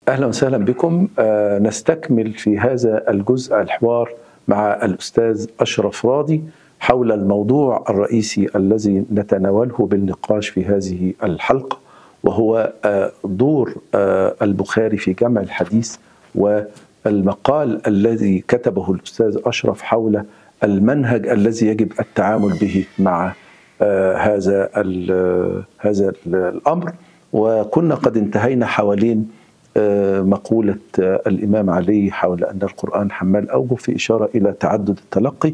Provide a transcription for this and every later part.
اهلا وسهلا بكم آه، نستكمل في هذا الجزء الحوار مع الاستاذ اشرف راضي حول الموضوع الرئيسي الذي نتناوله بالنقاش في هذه الحلقه وهو آه، دور آه، البخاري في جمع الحديث والمقال الذي كتبه الاستاذ اشرف حول المنهج الذي يجب التعامل به مع آه، هذا ال- هذا الامر وكنا قد انتهينا حوالين آه، مقولة آه، الإمام علي حول أن القرآن حمال أوجه في إشارة إلى تعدد التلقي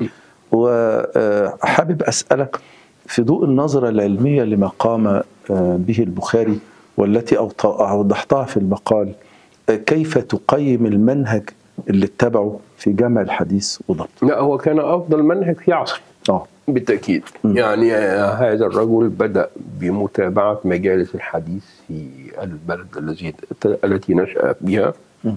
وحابب أسألك في ضوء النظرة العلمية لما قام آه، به البخاري والتي أوط- أوضحتها في المقال آه، كيف تقيم المنهج اللي اتبعه في جمع الحديث وضبطه لا هو كان افضل منهج في عصره آه. بالتاكيد يعني آه، هذا الرجل بدا بمتابعه مجالس الحديث في البلد الذي التي نشا بها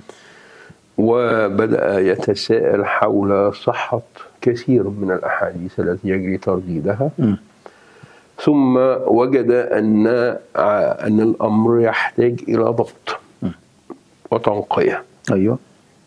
وبدا يتساءل حول صحه كثير من الاحاديث التي يجري ترديدها مم. ثم وجد ان ع- ان الامر يحتاج الى ضبط وتنقيه أيوه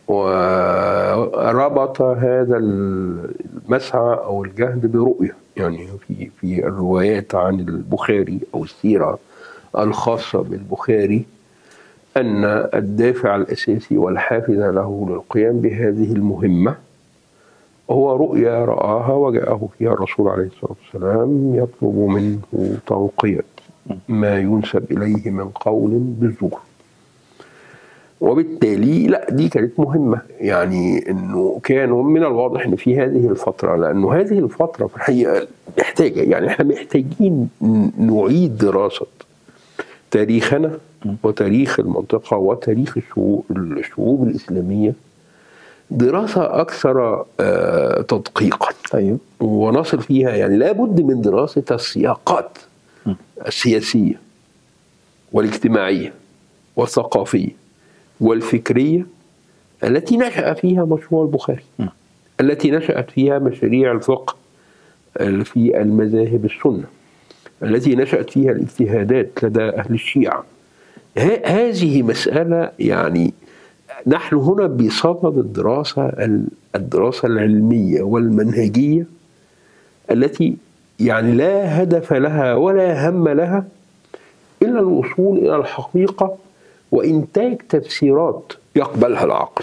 وربط هذا المسعى او الجهد برؤيه يعني في في الروايات عن البخاري او السيره الخاصه بالبخاري ان الدافع الاساسي والحافز له للقيام بهذه المهمه هو رؤيا رآها وجاءه فيها الرسول عليه الصلاة والسلام يطلب منه تنقية ما ينسب إليه من قول بالزور وبالتالي لا دي كانت مهمة يعني انه كانوا من الواضح ان في هذه الفترة لانه هذه الفترة في الحقيقة محتاجة يعني احنا محتاجين ن- نعيد دراسة تاريخنا وتاريخ المنطقة وتاريخ الشعوب, الشعوب الإسلامية دراسة أكثر آه، تدقيقا أيوه ونصل فيها يعني لابد من دراسة السياقات السياسية والاجتماعية والثقافية والفكرية التي نشأ فيها مشروع البخاري التي نشأت فيها مشاريع الفقه في المذاهب السنة التي نشأت فيها الاجتهادات لدى أهل الشيعة ه- هذه مسألة يعني نحن هنا بصدد الدراسة ال- الدراسة العلمية والمنهجية التي يعني لا هدف لها ولا هم لها إلا الوصول إلى الحقيقة وإنتاج تفسيرات يقبلها العقل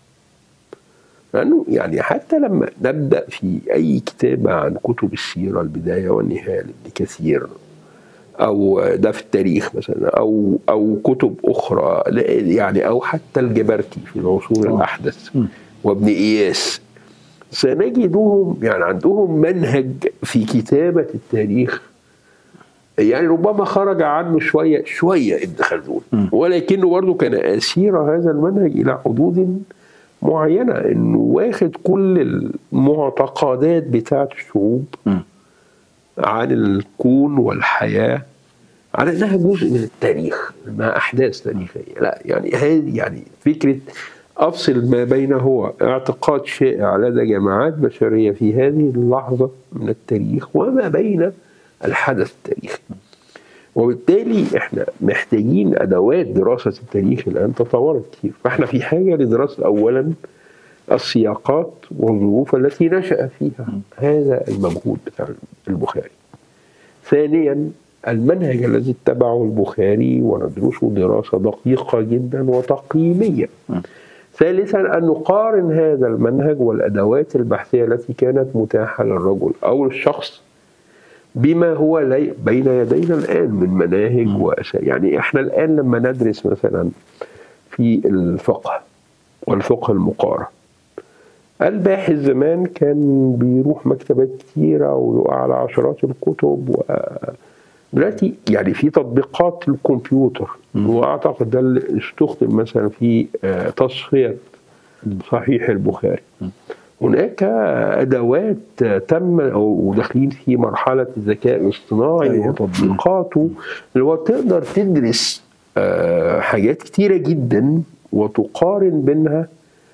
لأنه يعني حتى لما نبدأ في أي كتابة عن كتب السيرة البداية والنهاية لابن كثير أو ده في التاريخ مثلا أو أو كتب أخرى لا- يعني أو حتى الجبرتي في العصور الأحدث وابن إياس سنجدهم يعني عندهم منهج في كتابة التاريخ يعني ربما خرج عنه شوية شوية ابن خلدون ولكنه برضه كان أسير هذا المنهج إلى حدود معينة إنه واخد كل المعتقدات بتاعت الشعوب عن الكون والحياة على انها جزء من التاريخ انها احداث تاريخيه لا يعني هذه يعني فكره افصل ما بين هو اعتقاد شائع لدى جماعات بشريه في هذه اللحظه من التاريخ وما بين الحدث التاريخي وبالتالي احنا محتاجين ادوات دراسه التاريخ الان تطورت كتير فاحنا في حاجه لدراسه اولا السياقات والظروف التي نشا فيها هذا المجهود بتاع البخاري ثانيا المنهج الذي اتبعه البخاري وندرسه دراسة دقيقة جدا وتقييمية ثالثا أن نقارن هذا المنهج والأدوات البحثية التي كانت متاحة للرجل أو الشخص بما هو لي بين يدينا الآن من مناهج وأشياء يعني إحنا الآن لما ندرس مثلا في الفقه والفقه المقارن الباحث زمان كان بيروح مكتبات كتيرة ويقع على عشرات الكتب و دلوقتي يعني في تطبيقات الكمبيوتر واعتقد ده اللي استخدم مثلا في آه، تصفيه صحيح البخاري هناك ادوات آه، تم او داخلين في مرحله الذكاء الاصطناعي أيوة. وتطبيقاته اللي هو تقدر تدرس آه، حاجات كتيره جدا وتقارن بينها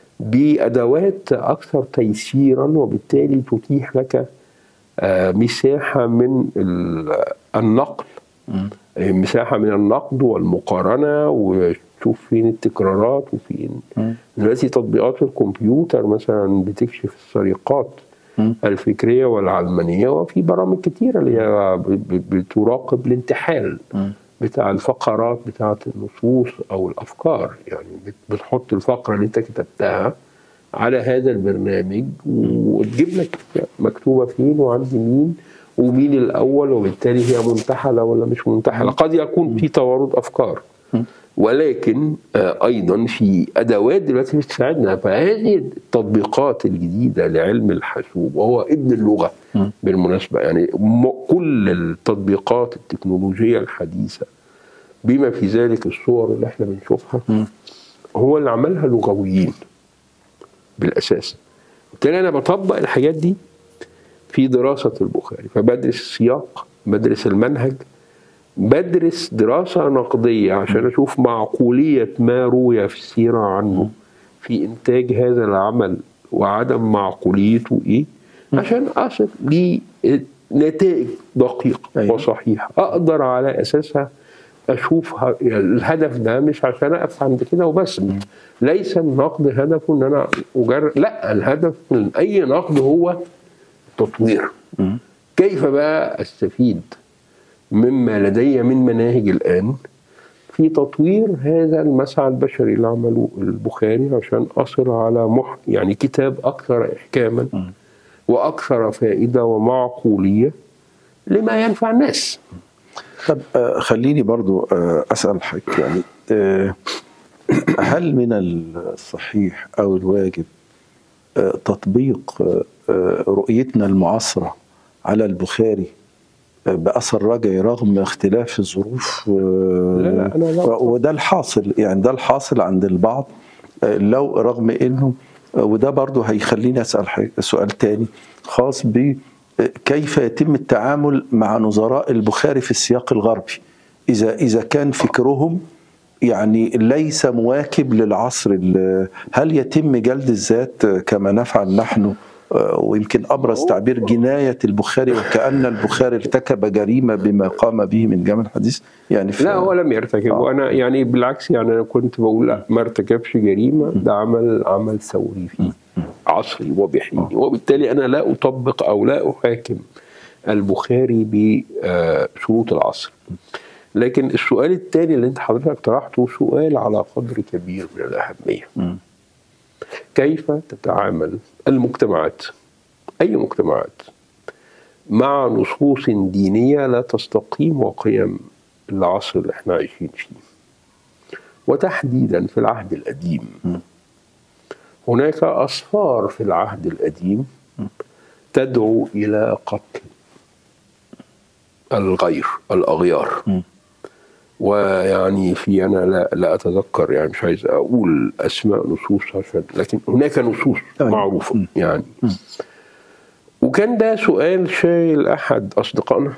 بادوات اكثر تيسيرا وبالتالي تتيح لك آه، مساحه من ال- النقل آه، مساحه من النقد والمقارنه تشوف فين التكرارات وفين دلوقتي تطبيقات الكمبيوتر مثلا بتكشف السرقات الفكريه والعلمانيه وفي برامج كتيره اللي هي بتراقب الانتحال بتاع الفقرات بتاعه النصوص او الافكار يعني بتحط الفقره اللي انت كتبتها على هذا البرنامج وتجيب لك مكتوبه فين وعند مين ومين الاول وبالتالي هي منتحله ولا مش منتحله قد يكون في توارد افكار ولكن ايضا في ادوات دلوقتي بتساعدنا فهذه التطبيقات الجديده لعلم الحاسوب وهو ابن اللغه بالمناسبه يعني كل التطبيقات التكنولوجيه الحديثه بما في ذلك الصور اللي احنا بنشوفها هو اللي عملها لغويين بالاساس بالتالي انا بطبق الحاجات دي في دراسه البخاري فبدرس السياق بدرس المنهج بدرس دراسة نقدية عشان أشوف معقولية ما روي في السيرة عنه في إنتاج هذا العمل وعدم معقوليته إيه عشان أصل لنتائج دقيقة أيوة. وصحيحة أقدر على أساسها أشوف يعني الهدف ده مش عشان أقف عند كده وبس م. ليس النقد هدفه إن أنا أجرب لا الهدف من أي نقد هو تطوير م. كيف بقى أستفيد مما لدي من مناهج الآن في تطوير هذا المسعى البشري اللي عمله البخاري عشان أصل على مح يعني كتاب أكثر إحكاما وأكثر فائدة ومعقولية لما ينفع الناس طب خليني برضو أسأل حضرتك يعني هل من الصحيح أو الواجب تطبيق رؤيتنا المعاصرة على البخاري باثر رجعي رغم اختلاف الظروف لا لا أنا لا وده الحاصل يعني ده الحاصل عند البعض لو رغم انه وده برضه هيخليني اسال سؤال تاني خاص ب كيف يتم التعامل مع نظراء البخاري في السياق الغربي اذا اذا كان فكرهم يعني ليس مواكب للعصر هل يتم جلد الذات كما نفعل نحن ويمكن ابرز تعبير جنايه البخاري وكان البخاري ارتكب جريمه بما قام به من جامع الحديث يعني لا هو لم يرتكب آه. وانا يعني بالعكس يعني انا كنت بقول لا ما ارتكبش جريمه ده عمل عمل ثوري فيه عصري وبحيني وبالتالي انا لا اطبق او لا احاكم البخاري بشروط العصر لكن السؤال الثاني اللي انت حضرتك طرحته سؤال على قدر كبير من الاهميه كيف تتعامل المجتمعات أي مجتمعات مع نصوص دينية لا تستقيم وقيم العصر اللي احنا عايشين فيه وتحديدا في العهد القديم هناك أصفار في العهد القديم تدعو إلى قتل الغير الأغيار ويعني في انا لا لا اتذكر يعني مش عايز اقول اسماء نصوص عشان لكن هناك نصوص معروفه يعني وكان ده سؤال شايل احد اصدقائنا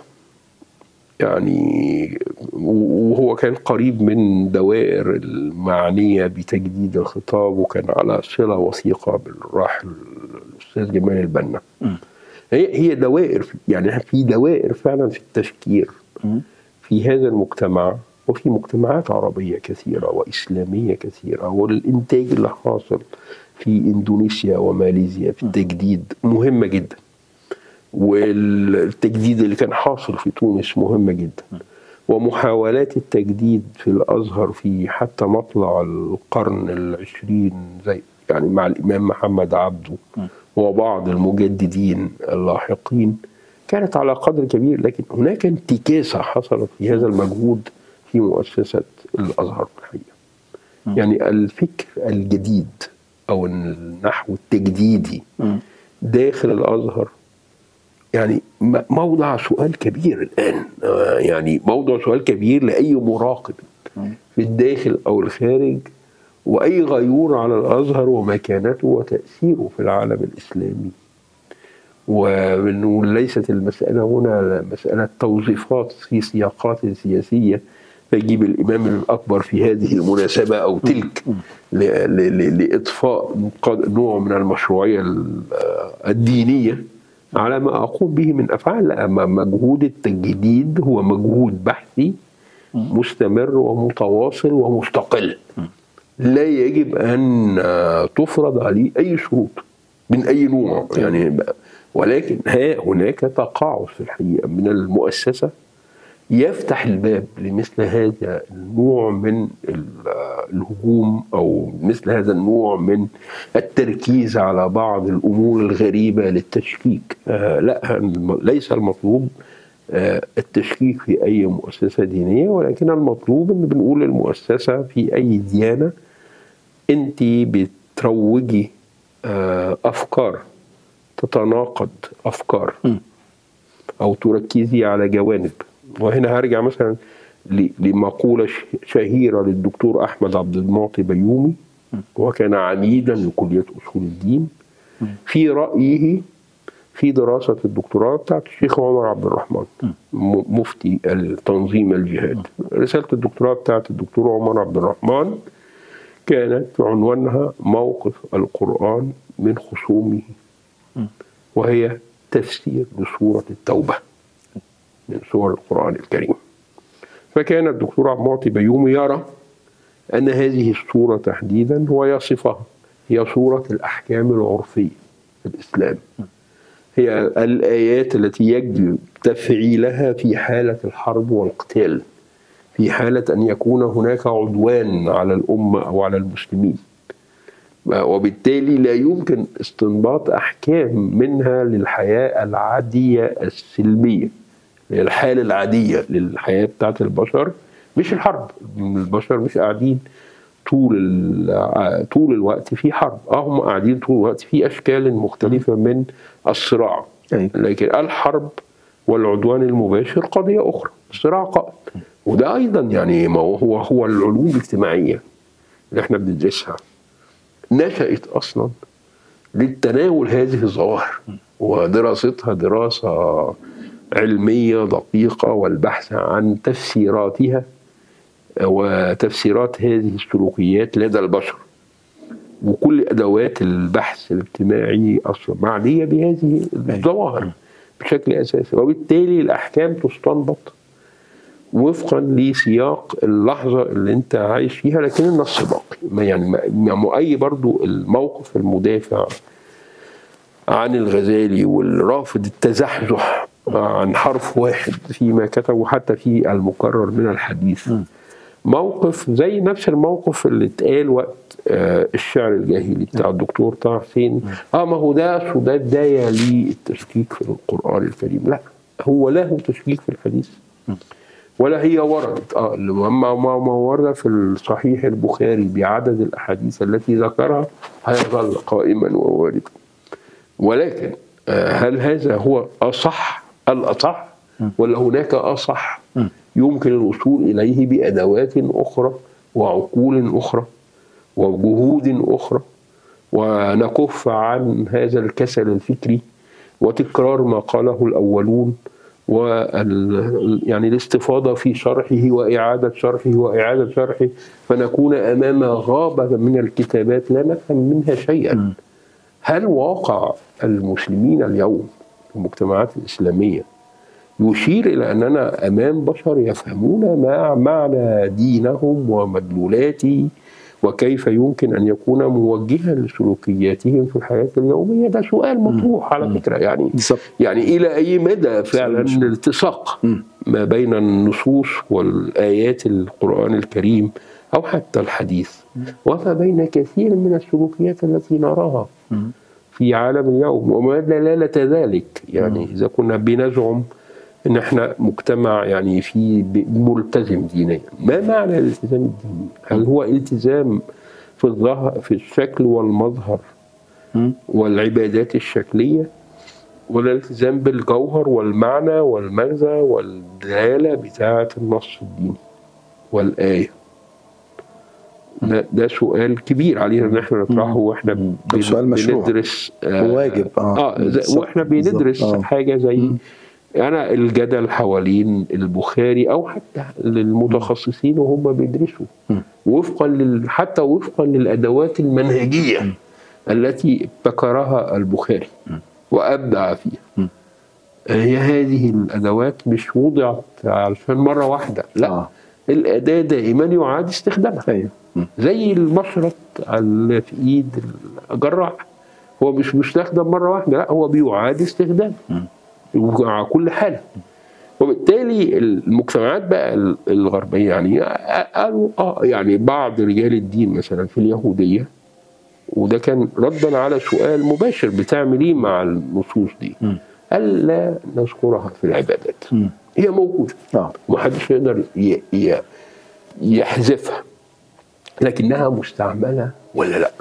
يعني وهو كان قريب من دوائر المعنيه بتجديد الخطاب وكان على صله وثيقه بالراحل الاستاذ جمال البنا هي هي دوائر يعني في دوائر فعلا في التفكير في هذا المجتمع وفي مجتمعات عربية كثيرة وإسلامية كثيرة والإنتاج اللي حاصل في إندونيسيا وماليزيا في التجديد مهمة جدا والتجديد اللي كان حاصل في تونس مهمة جدا ومحاولات التجديد في الأزهر في حتى مطلع القرن العشرين زي يعني مع الإمام محمد عبده وبعض المجددين اللاحقين كانت على قدر كبير لكن هناك انتكاسة حصلت في هذا المجهود في مؤسسة الأزهر الحقيقة يعني الفكر الجديد أو النحو التجديدي داخل الأزهر يعني موضع سؤال كبير الآن يعني موضع سؤال كبير لأي مراقب في الداخل أو الخارج وأي غيور على الأزهر ومكانته وتأثيره في العالم الإسلامي وليست المسألة هنا مسألة توظيفات في سياقات سياسية فيجيب الإمام الأكبر في هذه المناسبة أو تلك لإطفاء نوع من المشروعية الدينية على ما أقوم به من أفعال لا مجهود التجديد هو مجهود بحثي مستمر ومتواصل ومستقل لا يجب ان آه، تفرض عليه اي شروط من اي نوع يعني ب- ولكن ها هناك تقاعس في الحقيقه من المؤسسه يفتح الباب لمثل هذا النوع من ال- آه، الهجوم او مثل هذا النوع من التركيز على بعض الامور الغريبه للتشكيك آه لا الم- ليس المطلوب آه التشكيك في اي مؤسسه دينيه ولكن المطلوب ان بنقول للمؤسسه في اي ديانه انت بتروجي آه افكار تتناقض افكار او تركزي على جوانب وهنا هرجع مثلا ل- لمقوله ش- شهيره للدكتور احمد عبد المعطي بيومي وكان عميدا لكليه اصول الدين في رايه في دراسه الدكتوراه بتاعت الشيخ عمر عبد الرحمن م- مفتي التنظيم الجهاد رساله الدكتوراه بتاعت الدكتور عمر عبد الرحمن كانت عنوانها موقف القرآن من خصومه وهي تفسير لسورة التوبة من سور القرآن الكريم فكان الدكتور عبد المعطي بيومي يرى أن هذه السورة تحديدا ويصفها هي سورة الأحكام العرفية في الإسلام هي الآيات التي يجب تفعيلها في حالة الحرب والقتال في حالة أن يكون هناك عدوان على الأمة أو على المسلمين وبالتالي لا يمكن استنباط أحكام منها للحياة العادية السلمية الحالة العادية للحياة بتاعت البشر مش الحرب البشر مش قاعدين طول ال- طول الوقت في حرب اه هم قاعدين طول الوقت في اشكال مختلفه من الصراع أيوة. لكن الحرب والعدوان المباشر قضيه اخرى صراع قائم وده ايضا يعني ما هو هو هو العلوم الاجتماعيه اللي احنا بندرسها نشأت اصلا للتناول هذه الظواهر ودراستها دراسه علميه دقيقه والبحث عن تفسيراتها وتفسيرات هذه السلوكيات لدى البشر وكل ادوات البحث الاجتماعي اصلا معنيه بهذه الظواهر بشكل اساسي وبالتالي الاحكام تستنبط وفقا لسياق اللحظه اللي انت عايش فيها لكن النص باقي ما يعني ما- ما مؤيد برضو الموقف المدافع عن الغزالي والرافض التزحزح عن حرف واحد فيما كتبه حتى في المكرر من الحديث موقف زي نفس الموقف اللي اتقال وقت آه، الشعر الجاهلي بتاع الدكتور طه حسين اه ما هو ده ده بدايه للتشكيك في القران الكريم لا هو له تشكيك في الحديث ولا هي وردت اه اما ما ما ورد في الصحيح البخاري بعدد الاحاديث التي ذكرها هيظل قائما وواردا ولكن آه، هل هذا هو اصح الاصح ولا هناك اصح يمكن الوصول اليه بادوات اخرى وعقول اخرى وجهود اخرى ونكف عن هذا الكسل الفكري وتكرار ما قاله الاولون وال يعني الاستفاضه في شرحه واعاده شرحه واعاده شرحه فنكون امام غابه من الكتابات لا نفهم منها شيئا هل واقع المسلمين اليوم في المجتمعات الاسلاميه يشير الى اننا امام بشر يفهمون ما معنى دينهم ومدلولاته وكيف يمكن ان يكون موجها لسلوكياتهم في الحياه اليوميه ده سؤال مطروح على فكره يعني بالظبط. يعني الى اي مدى فعلا سؤال الالتصاق ما بين النصوص والايات القران الكريم او حتى الحديث وما بين كثير من السلوكيات التي نراها في عالم اليوم وما دلالة ذلك يعني إذا كنا بنزعم إن إحنا مجتمع يعني في ب- ملتزم دينيا ما معنى الالتزام الديني؟ هل هو التزام في الظهر في الشكل والمظهر والعبادات الشكلية ولا الالتزام بالجوهر والمعنى والمغزى والدلالة بتاعة النص الديني والآية ده, ده سؤال كبير علينا ان احنا نطرحه واحنا بن- سؤال مشروع. بندرس وواجب، آه. اه زي- بالظبط، واحنا بندرس بالظبط، آه. حاجه زي انا الجدل حوالين البخاري او حتى للمتخصصين وهم بيدرسوا وفقا لل حتى وفقا للادوات المنهجيه التي ابتكرها البخاري وابدع فيها هي هذه الادوات مش وضعت علشان مره واحده لا آه. الاداه دائما يعاد استخدامها ايوه مم. زي المشرط اللي في ايد الجراح هو مش مستخدم مره واحده لا هو بيعاد استخدامه على كل حاله وبالتالي المجتمعات بقى الغربيه يعني قالوا اه يعني بعض رجال الدين مثلا في اليهوديه وده كان ردا على سؤال مباشر بتعمل ايه مع النصوص دي قال لا نذكرها في العبادات مم. هي موجوده اه ومحدش يقدر ي- ي- يحذفها لكنها مستعمله ولا لا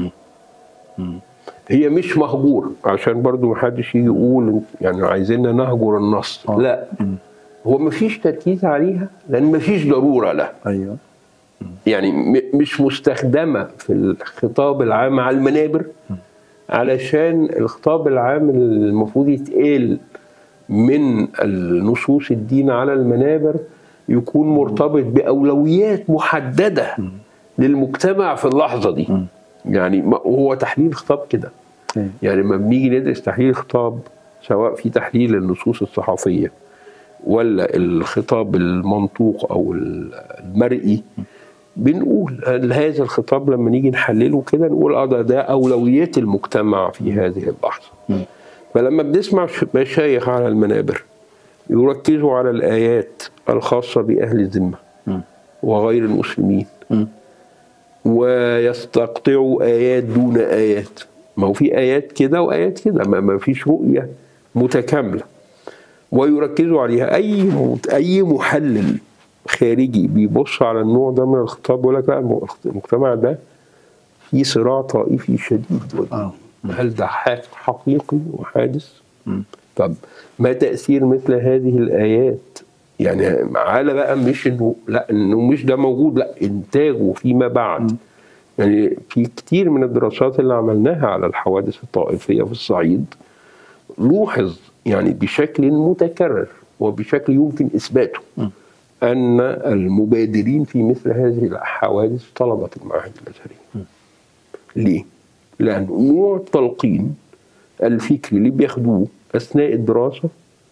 هي مش مهجور عشان برضو محدش يجي يقول يعني عايزيننا نهجر النص آه. لا هو مفيش تركيز عليها لان مفيش ضروره لها ايوه يعني م- مش مستخدمه في الخطاب العام على المنابر علشان الخطاب العام المفروض يتقال من النصوص الدين على المنابر يكون مرتبط باولويات محدده للمجتمع في اللحظه دي يعني ما- هو تحليل خطاب كده أيوة. يعني لما بنيجي ندرس تحليل خطاب سواء في تحليل النصوص الصحفيه ولا الخطاب المنطوق او المرئي بنقول هل هذا الخطاب لما نيجي نحلله كده نقول اه ده, ده اولويات المجتمع في هذه اللحظه فلما بنسمع ش- مشايخ على المنابر يركزوا على الايات الخاصه باهل الذمه وغير المسلمين مم. ويستقطعوا ايات دون ايات ما هو في ايات كده وايات كده ما ما فيش رؤيه متكامله ويركزوا عليها اي مت- اي محلل خارجي بيبص على النوع ده من الخطاب يقول لك لا الم- المجتمع ده في صراع طائفي شديد آه. هل ده ح- حقيقي وحادث؟ طب ما تاثير مثل هذه الايات؟ يعني على بقى مش انه لا انه مش ده موجود لا انتاجه فيما بعد يعني في كتير من الدراسات اللي عملناها على الحوادث الطائفيه في الصعيد لوحظ يعني بشكل متكرر وبشكل يمكن اثباته ان المبادرين في مثل هذه الحوادث طلبه المعاهد الازهريه. ليه؟ لان نوع التلقين الفكري اللي بياخدوه اثناء الدراسه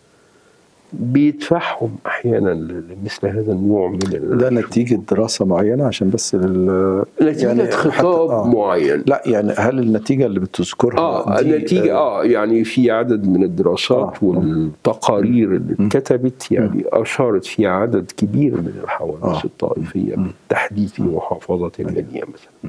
بيدفعهم احيانا لمثل هذا النوع من ال- ده نتيجة دراسة معينة عشان بس لل نتيجه حتى- خطاب آه. معين لا يعني هل النتيجة اللي بتذكرها اه دي، النتيجه اه يعني في عدد من الدراسات آه. والتقارير اللي اتكتبت يعني اشارت في عدد كبير من الحوادث آه. الطائفيه بالتحديد في محافظه المنيا مثلا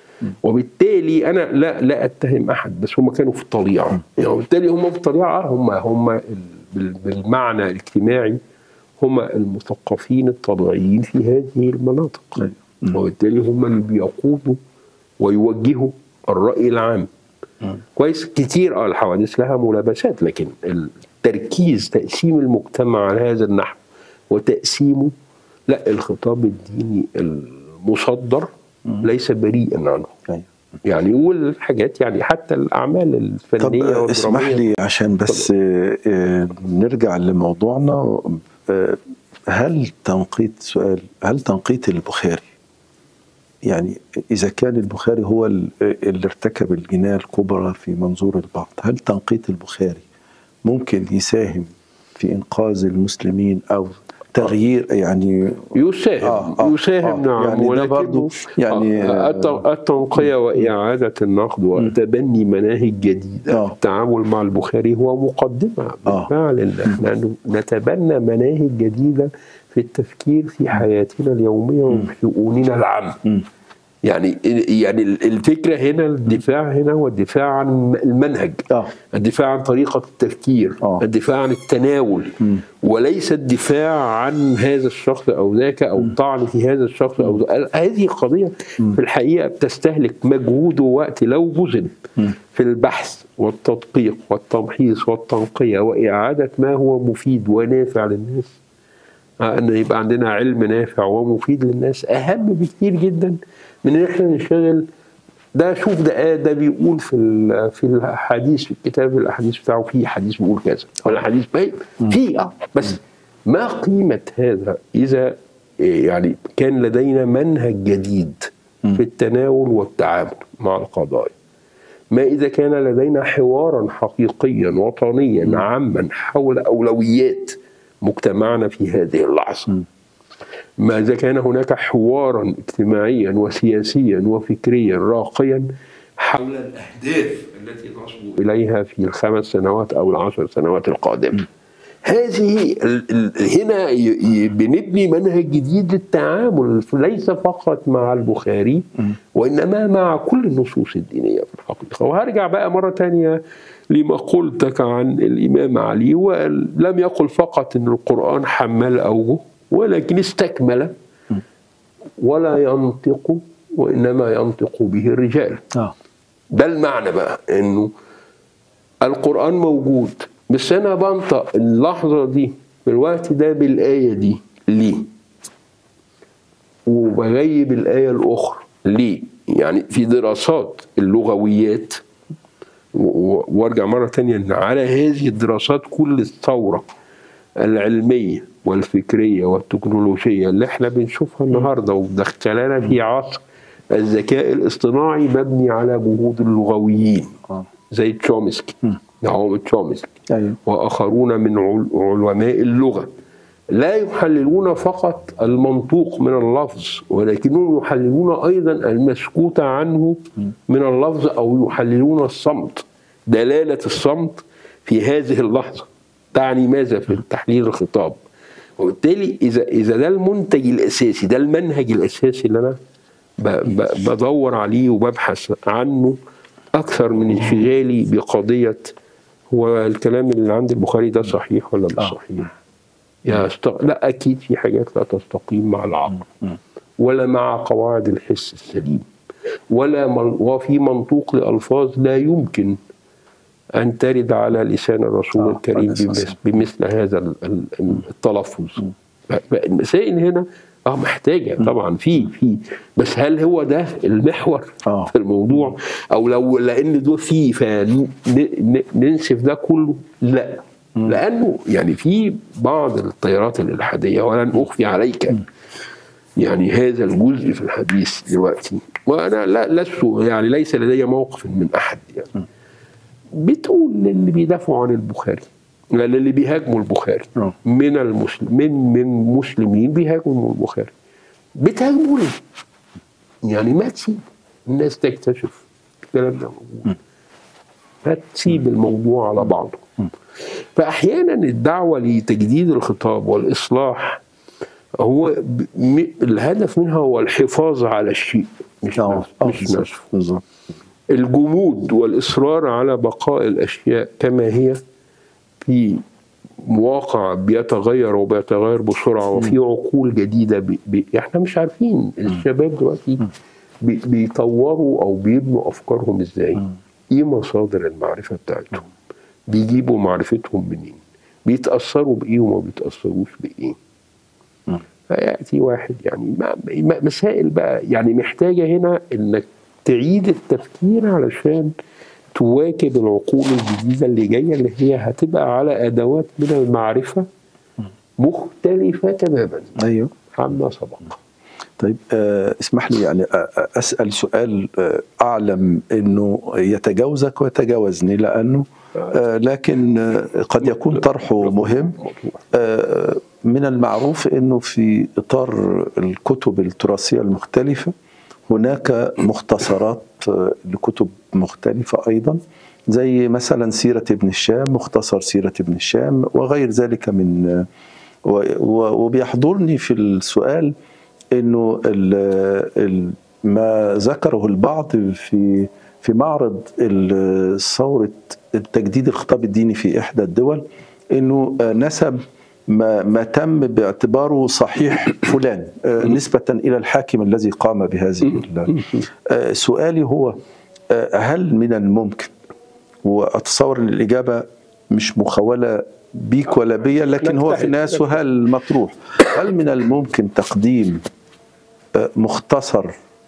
وبالتالي انا لا لا اتهم احد بس هم كانوا في الطليعه يعني وبالتالي هم في الطليعه آه، هم هم ال- بال- بالمعنى الاجتماعي هم المثقفين الطبيعيين في هذه المناطق أيوة. وبالتالي هم اللي بيقودوا ويوجهوا الراي العام كويس كتير اه الحوادث لها ملابسات لكن التركيز تقسيم المجتمع على هذا النحو وتقسيمه لا الخطاب الديني المصدر ليس بريئا عنه أيوة. يعني والحاجات يعني حتى الاعمال طب الفنيه آه، اسمح والدراميه لي عشان بس آه، آه، نرجع لموضوعنا آه، هل تنقيط سؤال هل تنقيط البخاري يعني إذا كان البخاري هو ال- اللي ارتكب الجناية الكبرى في منظور البعض هل تنقيط البخاري ممكن يساهم في إنقاذ المسلمين أو تغيير يعني يساهم آه، آه، يساهم آه، نعم يعني ده ولكنه برضو يعني، آه، الت- التنقية وإعادة النقد وتبني مناهج جديدة آه. التعامل مع البخاري هو مقدمة آه. بالفعل إن احنا نتبنى مناهج جديدة في التفكير في حياتنا اليومية وفي شؤوننا العامة مم. يعني يعني الفكرة هنا الدفاع هنا هو الدفاع عن المنهج آه. الدفاع عن طريقة التفكير آه. الدفاع عن التناول وليس الدفاع عن هذا الشخص أو ذاك أو الطعن في هذا الشخص أو ذاك. هذه قضية في الحقيقة بتستهلك مجهود ووقت لو بذل في البحث والتدقيق والتمحيص والتنقية وإعادة ما هو مفيد ونافع للناس آه، ان يبقى عندنا علم نافع ومفيد للناس اهم بكتير جدا من ان احنا نشتغل ده شوف ده آه ده بيقول في ال- في الحديث في الكتاب الاحاديث بتاعه في حديث بيقول كذا ولا حديث باين في اه بس ما قيمه هذا اذا إيه، يعني كان لدينا منهج جديد في التناول والتعامل مع القضايا ما إذا كان لدينا حوارا حقيقيا وطنيا عاما حول أولويات مجتمعنا في هذه اللحظة ماذا كان هناك حوارا اجتماعيا وسياسيا وفكريا راقيا حول الاهداف التي نصبو اليها في الخمس سنوات او العشر سنوات القادمه. هذه ال- ال- هنا ي- ي- بنبني منهج جديد للتعامل ليس فقط مع البخاري وانما مع كل النصوص الدينيه في الحقيقه وهرجع بقى مره تانية لما قلتك عن الامام علي ولم يقل فقط ان القران حمال اوجه ولكن استكمل ولا ينطق وانما ينطق به الرجال اه ده المعنى بقى انه القرآن موجود بس انا بنطق اللحظة دي في الوقت ده بالآية دي ليه؟ وبغيب الآية الأخرى ليه؟ يعني في دراسات اللغويات و- و- وارجع مرة تانية ان على هذه الدراسات كل الثورة العلمية والفكرية والتكنولوجية اللي احنا بنشوفها النهاردة ودخلنا في عصر الذكاء الاصطناعي مبني على جهود اللغويين اه زي تشومسكي نعوم تشومسكي ايوه وآخرون من عل- علماء اللغة لا يحللون فقط المنطوق من اللفظ ولكنهم يحللون أيضا المسكوت عنه من اللفظ أو يحللون الصمت دلالة الصمت في هذه اللحظة تعني ماذا في تحليل الخطاب وبالتالي إذا إذا ده المنتج الأساسي ده المنهج الأساسي اللي أنا ب- ب- بدور عليه وببحث عنه أكثر من انشغالي بقضية هو الكلام اللي عند البخاري ده صحيح ولا مش آه. صحيح؟ يا است... لا اكيد في حاجات لا تستقيم مع العقل ولا مع قواعد الحس السليم ولا من... وفي منطوق لالفاظ لا يمكن ان ترد على لسان الرسول آه، الكريم عليه الصلاة بمثل, بمثل هذا ال- ال- التلفظ ف- فالمسائل هنا اه محتاجه طبعا في في بس هل هو ده المحور آه. في الموضوع او لو لان ده فيه فننسف ده كله لا لانه يعني في بعض التيارات الالحاديه ولن اخفي عليك يعني هذا الجزء في الحديث دلوقتي وانا لا لست يعني ليس لدي موقف من احد يعني بتقول للي بيدافعوا عن البخاري لا للي بيهاجموا البخاري آه. من المسلم من من مسلمين بيهاجموا البخاري بتهاجموا ليه؟ يعني ما تسيب الناس تكتشف الكلام ده موجود ما تسيب الموضوع على بعضه فاحيانا الدعوه لتجديد الخطاب والاصلاح هو ب- م- الهدف منها هو الحفاظ على الشيء مش اه نسف- آه، مش بالظبط نسفه بالظبط الجمود والإصرار على بقاء الأشياء كما هي في واقع بيتغير وبيتغير بسرعة وفي عقول جديدة بي بي احنا مش عارفين الشباب دلوقتي بي بيطوروا أو بيبنوا أفكارهم إزاي إيه مصادر المعرفة بتاعتهم بيجيبوا معرفتهم منين بيتأثروا بإيه وما بيتأثروش بإيه فياتي واحد يعني ما ما- مسائل بقى يعني محتاجه هنا انك تعيد التفكير علشان تواكب العقول الجديده اللي جايه اللي هي هتبقى على ادوات من المعرفه مختلفه تماما ايوه عما سبق طيب آه اسمح لي يعني آه آه، اسال سؤال آه اعلم انه يتجاوزك ويتجاوزني لانه آه لكن آه قد يكون طرحه مهم آه من المعروف انه في اطار الكتب التراثيه المختلفه هناك مختصرات آه لكتب مختلفه ايضا زي مثلا سيره ابن الشام مختصر سيره ابن الشام وغير ذلك من آه و- و- وبيحضرني في السؤال انه ال- ال- ما ذكره البعض في في معرض ال- ثوره التجديد الخطاب الديني في احدى الدول انه آه، نسب ما ما تم باعتباره صحيح فلان آه، نسبه الى الحاكم الذي قام بهذه ال- آه، سؤالي هو آه، هل من الممكن واتصور ان الاجابه مش مخوله بيك ولا بيا لكن هو في نجتهد. ناس وهل مطروح هل من الممكن تقديم آه، مختصر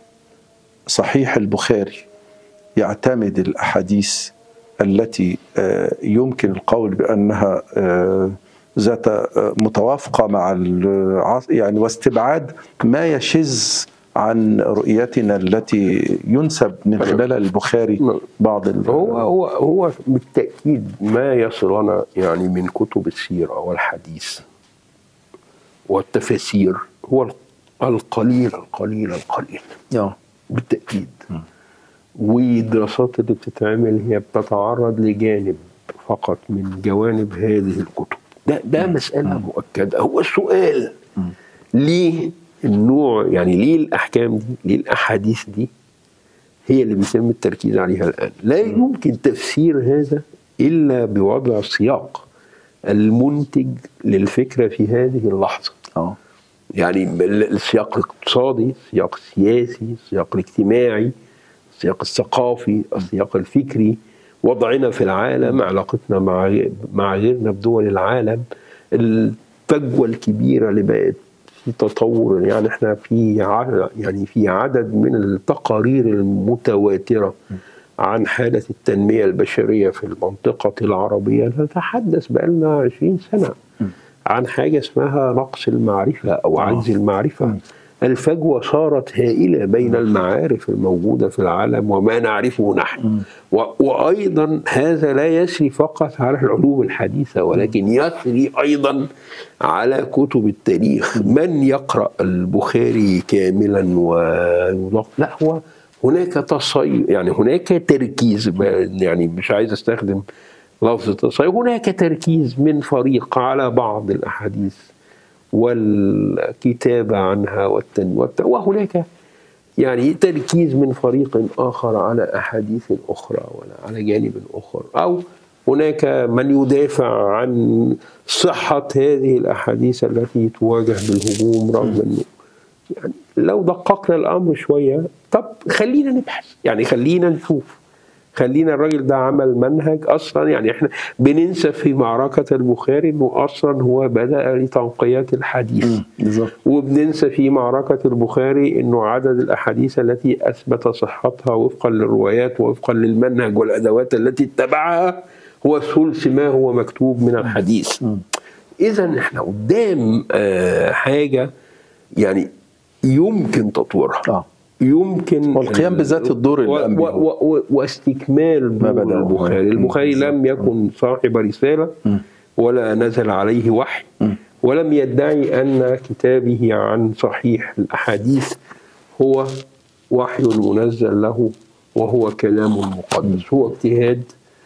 صحيح البخاري يعتمد الاحاديث التي آه، يمكن القول بانها آه، ذات آه، متوافقه مع العصر يعني واستبعاد ما يشذ عن رؤيتنا التي ينسب من خلالها البخاري بعض ال- هو هو هو بالتاكيد ما يصلنا يعني من كتب السيره والحديث والتفاسير هو القليل القليل القليل اه بالتأكيد والدراسات اللي بتتعمل هي بتتعرض لجانب فقط من جوانب هذه الكتب ده ده مسألة مؤكدة هو السؤال ليه النوع يعني ليه الأحكام دي ليه الأحاديث دي هي اللي بيتم التركيز عليها الآن لا يمكن تفسير هذا إلا بوضع سياق المنتج للفكرة في هذه اللحظة اه يعني السياق الاقتصادي السياق السياسي السياق الاجتماعي السياق الثقافي السياق الفكري وضعنا في العالم علاقتنا مع غي- مع غيرنا بدول العالم الفجوة الكبيرة اللي بقت في تطور يعني احنا في ع- يعني في عدد من التقارير المتواترة عن حالة التنمية البشرية في المنطقة العربية نتحدث بقالنا 20 سنة عن حاجة اسمها نقص المعرفة أو عجز المعرفة الفجوة صارت هائلة بين المعارف الموجودة في العالم وما نعرفه نحن و- وأيضا هذا لا يسري فقط على العلوم الحديثة ولكن يسري أيضا على كتب التاريخ من يقرأ البخاري كاملا ويضاف لا هو هناك تصي يعني هناك تركيز يعني مش عايز استخدم لفظ تصي هناك تركيز من فريق على بعض الأحاديث والكتابة عنها والتن والت... وهناك يعني تركيز من فريق آخر على أحاديث أخرى ولا على جانب آخر أو هناك من يدافع عن صحة هذه الأحاديث التي تواجه بالهجوم رغم أنه يعني لو دققنا الأمر شوية طب خلينا نبحث يعني خلينا نشوف خلينا الراجل ده عمل منهج اصلا يعني احنا بننسى في معركه البخاري انه اصلا هو بدا لتنقيات الحديث بالظبط وبننسى في معركة البخاري أنه عدد الأحاديث التي أثبت صحتها وفقا للروايات ووفقا للمنهج والأدوات التي اتبعها هو ثلث ما هو مكتوب من الحديث إذا إحنا قدام آه، حاجة يعني يمكن تطويرها اه يمكن والقيام بذات الدور اللي و- قام و- به. و- و- واستكمال ما دور بدأه. البخاري مم. البخاري لم بالظبط. يكن صاحب رسالة ولا نزل عليه وحي ولم يدعي أن كتابه عن صحيح الأحاديث هو وحي منزل له وهو كلام مقدس هو اجتهاد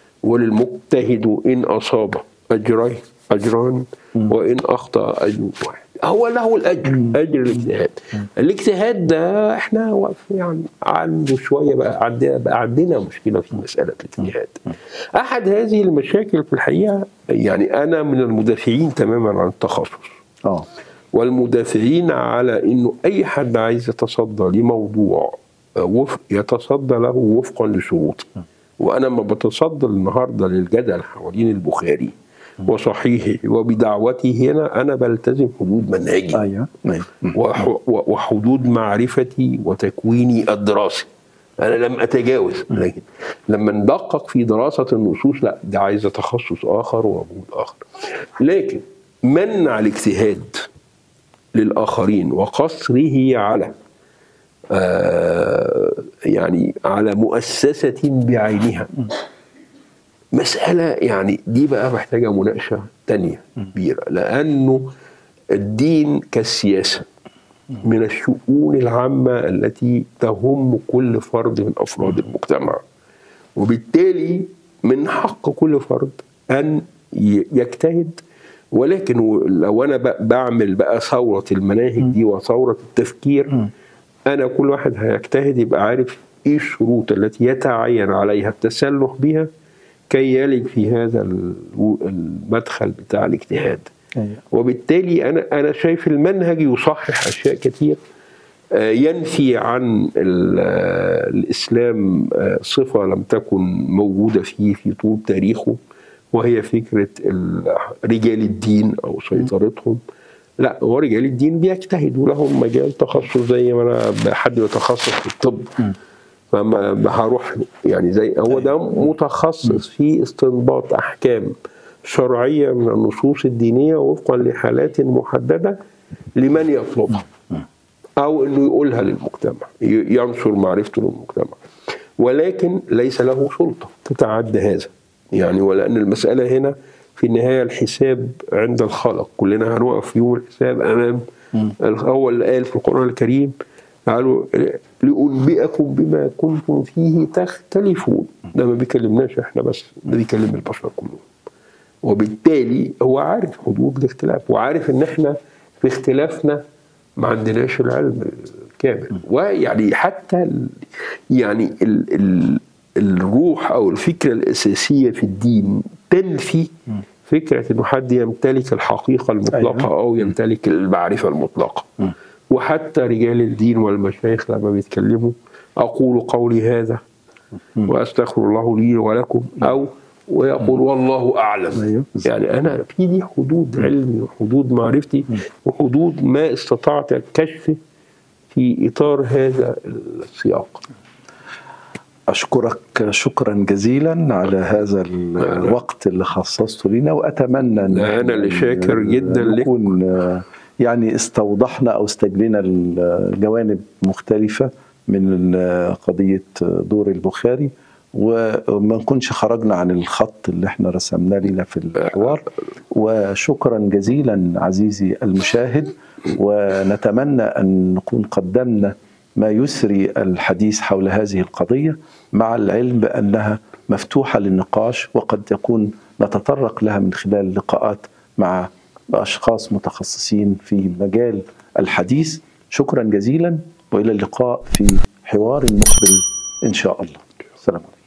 وللمجتهد إن أصاب أجرين أجران وإن أخطأ أجر واحد هو له الأجر أجر الاجتهاد الاجتهاد ده احنا واقف يعني عنده شوية بقى عندنا بقى عندنا مشكلة في مسألة الاجتهاد أحد هذه المشاكل في الحقيقة يعني أنا من المدافعين تماما عن التخصص اه والمدافعين على انه اي حد عايز يتصدى لموضوع آه، وفق يتصدى له وفقا لشروطه وانا ما بتصدى النهارده للجدل حوالين البخاري وصحيحه وبدعوته هنا انا بلتزم حدود منهجي ايوه ايوه وح- و- وحدود معرفتي وتكويني الدراسي انا لم اتجاوز لكن لما ندقق في دراسه النصوص لا ده عايزه تخصص اخر ومجهود اخر لكن منع الاجتهاد للاخرين وقصره على آه يعني على مؤسسه بعينها مسألة يعني دي بقى محتاجة مناقشة تانية كبيرة لأنه الدين كالسياسة من الشؤون العامة التي تهم كل فرد من أفراد المجتمع وبالتالي من حق كل فرد أن ي- يجتهد ولكن و- لو أنا ب- بعمل بقى ثورة المناهج دي وثورة التفكير أنا كل واحد هيجتهد يبقى عارف إيه الشروط التي يتعين عليها التسلح بها كي يلج في هذا ال- المدخل بتاع الاجتهاد أيوة. وبالتالي انا انا شايف المنهج يصحح اشياء كتير آه، ينفي عن ال- آه، الاسلام آه، صفه لم تكن موجوده فيه في طول تاريخه وهي فكره ال- رجال الدين او سيطرتهم لا هو رجال الدين بيجتهدوا لهم مجال تخصص زي ما انا حد يتخصص في الطب فما هروح له. يعني زي هو ده متخصص في استنباط احكام شرعيه من النصوص الدينيه وفقا لحالات محدده لمن يطلبها او انه يقولها للمجتمع ي- ينشر معرفته للمجتمع ولكن ليس له سلطه تتعدى هذا يعني ولان المساله هنا في النهايه الحساب عند الخلق كلنا هنوقف في يوم الحساب امام هو اللي قال في القران الكريم قالوا لأنبئكم بما كنتم فيه تختلفون ده ما بيكلمناش احنا بس ده بيكلم البشر كلهم وبالتالي هو عارف حدود الاختلاف وعارف ان احنا في اختلافنا ما عندناش العلم الكامل ويعني حتى ال يعني ال ال الروح او الفكره الاساسيه في الدين تنفي فكره انه حد يمتلك الحقيقه المطلقه أيوة. او يمتلك المعرفه المطلقه وحتى رجال الدين والمشايخ لما بيتكلموا اقول قولي هذا واستغفر الله لي ولكم او ويقول والله اعلم أيوة. يعني انا في دي حدود علمي وحدود معرفتي وحدود ما استطعت الكشف في اطار هذا السياق أشكرك شكرا جزيلا على هذا الوقت اللي خصصته لنا وأتمنى أن لا، أنا اللي شاكر جدا لك. نكون يعني استوضحنا أو استجلينا الجوانب مختلفة من قضية دور البخاري وما نكونش خرجنا عن الخط اللي احنا رسمناه لنا في الحوار وشكرا جزيلا عزيزي المشاهد ونتمنى أن نكون قدمنا ما يسري الحديث حول هذه القضية مع العلم بأنها مفتوحة للنقاش وقد يكون نتطرق لها من خلال لقاءات مع أشخاص متخصصين في مجال الحديث شكرا جزيلا وإلى اللقاء في حوار مقبل إن شاء الله السلام عليكم